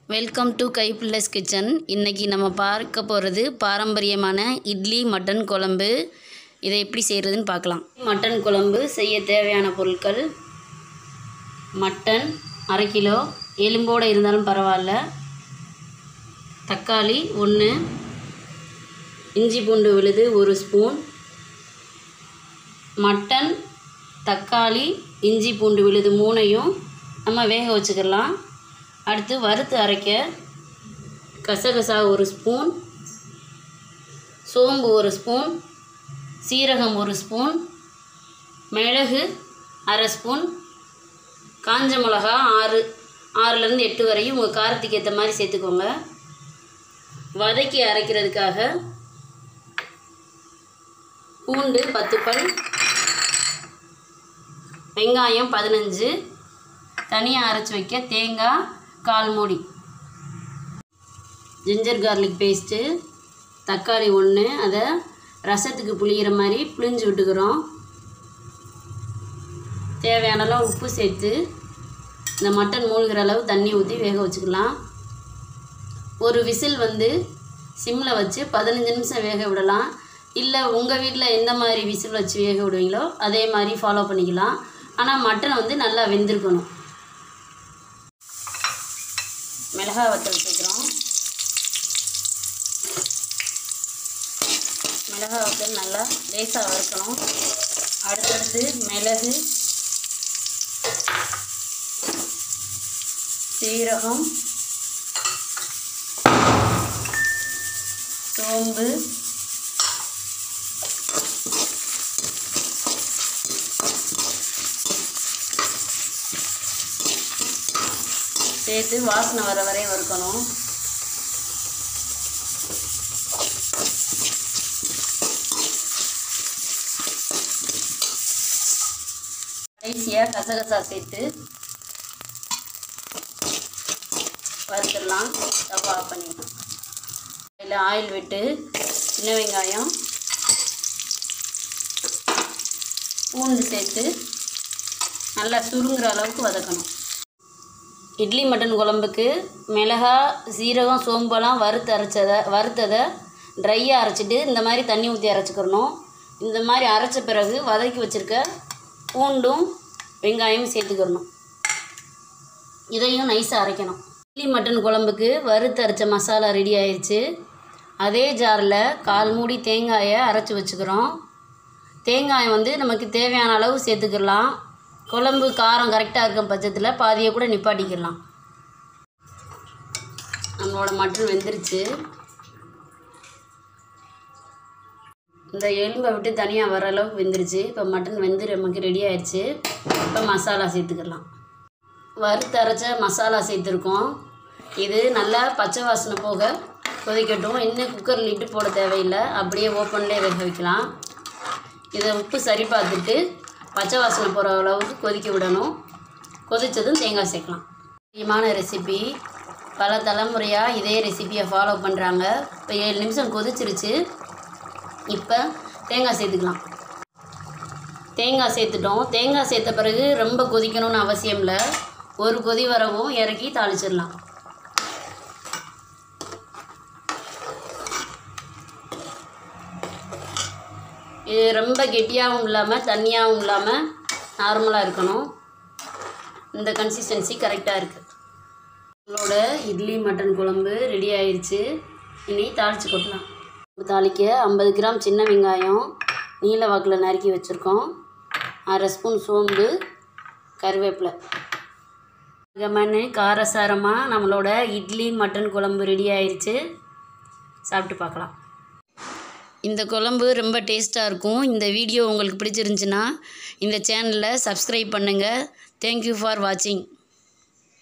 welcome to கைப்புல்லஸ் kitchen இன்றைக்கி நம்ம பார்க்க போகிறது பாரம்பரியமான இட்லி மட்டன் குழம்பு இதை எப்படி செய்கிறதுன்னு பார்க்கலாம் மட்டன் குழம்பு செய்ய தேவையான பொருட்கள் மட்டன் அரை கிலோ எலும்போடு இருந்தாலும் பரவாயில்ல தக்காளி ஒன்று இஞ்சி பூண்டு விழுது ஒரு ஸ்பூன் மட்டன் தக்காளி இஞ்சி பூண்டு விழுது மூணையும் நம்ம வேக வச்சுக்கலாம் அடுத்து வறுத்து அரைக்க கசகசா ஒரு ஸ்பூன் சோம்பு ஒரு ஸ்பூன் சீரகம் ஒரு ஸ்பூன் மிளகு அரை ஸ்பூன் காஞ்ச மிளகா ஆறு ஆறுலேருந்து எட்டு வரையும் உங்கள் காரத்துக்கு ஏற்ற மாதிரி சேர்த்துக்கோங்க வதக்கி அரைக்கிறதுக்காக பூண்டு பத்து பல் வெங்காயம் பதினஞ்சு தனியாக அரைச்சி வைக்க தேங்காய் கால் மூடி ஜிஞ்சர் கார்லிக் பேஸ்ட்டு தக்காளி ஒன்று அதை ரசத்துக்கு புளிகிற மாதிரி புளிஞ்சு விட்டுக்கிறோம் தேவையான அளவு உப்பு சேர்த்து இந்த மட்டன் மூழ்கிற அளவு தண்ணி ஊற்றி வேக வச்சுக்கலாம் ஒரு விசில் வந்து சிம்மில் வச்சு பதினஞ்சு நிமிஷம் வேக விடலாம் இல்லை உங்கள் வீட்டில் எந்த மாதிரி விசில் வச்சு வேக விடுவீங்களோ அதே மாதிரி ஃபாலோ பண்ணிக்கலாம் ஆனால் மட்டன் வந்து நல்லா வெந்திருக்கணும் மிளகாய் வத்தல் சேர்க்குறோம் மிளகாய் வத்தல் நல்லா லேசாக வறுக்கணும் அடுத்தடுத்து மிளகு சீரகம் சோம்பு சேர்த்து வாசனை வர வரையும் வறுக்கணும் கடைசியாக கசகசா சேர்த்து வறுத்துடலாம் ஸ்டவ் ஆஃப் பண்ணிடலாம் இதில் ஆயில் விட்டு சின்ன வெங்காயம் பூண்டு சேர்த்து நல்லா சுருங்குற அளவுக்கு வதக்கணும் இட்லி மட்டன் குழம்புக்கு மிளகா சீரகம் சோம்பெல்லாம் வறுத்து அரைச்சதை வறுத்ததை ட்ரையாக அரைச்சிட்டு இந்த மாதிரி தண்ணி ஊற்றி அரைச்சிக்கிறணும் இந்த மாதிரி அரைச்ச பிறகு வதக்கி வச்சுருக்க பூண்டும் வெங்காயமும் சேர்த்துக்கிறணும் இதையும் நைஸாக அரைக்கணும் இட்லி மட்டன் குழம்புக்கு வறுத்து அரைச்ச மசாலா ரெடி ஆயிடுச்சு அதே ஜாரில் கால் மூடி தேங்காயை அரைச்சி வச்சுக்கிறோம் தேங்காயை வந்து நமக்கு தேவையான அளவு சேர்த்துக்கலாம் குழம்பு காரம் கரெக்டாக இருக்கும் பட்சத்தில் பாதியை கூட நிப்பாட்டிக்கலாம் நம்மளோட மட்டன் வெந்துருச்சு இந்த எலும்பை விட்டு தனியாக வர அளவுக்கு வெந்துருச்சு இப்போ மட்டன் வெந்து நமக்கு ரெடி ஆயிடுச்சு இப்போ மசாலா சேர்த்துக்கலாம் வறுத்து அரைச்ச மசாலா சேர்த்துருக்கோம் இது நல்லா பச்சை வாசனை போக கொதிக்கட்டும் இன்னும் குக்கர் லிட்டு போட தேவையில்லை அப்படியே ஓப்பன்லேயே வேக வைக்கலாம் இதை உப்பு சரி பார்த்துட்டு பச்சை வாசனை போகிற அளவுக்கு கொதிக்க விடணும் கொதித்ததும் தேங்காய் சேர்க்கலாம் முக்கியமான ரெசிபி பல தலைமுறையாக இதே ரெசிபியை ஃபாலோ பண்ணுறாங்க இப்போ ஏழு நிமிஷம் கொதிச்சிருச்சு இப்போ தேங்காய் சேர்த்துக்கலாம் தேங்காய் சேர்த்துட்டோம் தேங்காய் சேர்த்த பிறகு ரொம்ப கொதிக்கணும்னு அவசியம் இல்லை ஒரு கொதி வரவும் இறக்கி தாளிச்சிடலாம் இது ரொம்ப கெட்டியாகவும் இல்லாமல் தண்ணியாகவும் இல்லாமல் நார்மலாக இருக்கணும் இந்த கன்சிஸ்டன்சி கரெக்டாக இருக்குது நம்மளோட இட்லி மட்டன் குழம்பு ரெடி ஆயிடுச்சு இனி தாளித்து கொட்டலாம் தாளிக்க ஐம்பது கிராம் சின்ன வெங்காயம் நீல வாக்கில் நறுக்கி வச்சுருக்கோம் அரை ஸ்பூன் சோம்பு கருவேப்பிலை கமன்னு காரசாரமாக நம்மளோட இட்லி மட்டன் குழம்பு ரெடி ஆயிடுச்சு சாப்பிட்டு பார்க்கலாம் இந்த குழம்பு ரொம்ப டேஸ்ட்டாக இருக்கும் இந்த வீடியோ உங்களுக்கு பிடிச்சிருந்துச்சுன்னா இந்த சேனலை சப்ஸ்கிரைப் பண்ணுங்கள் தேங்க்யூ ஃபார் வாட்சிங்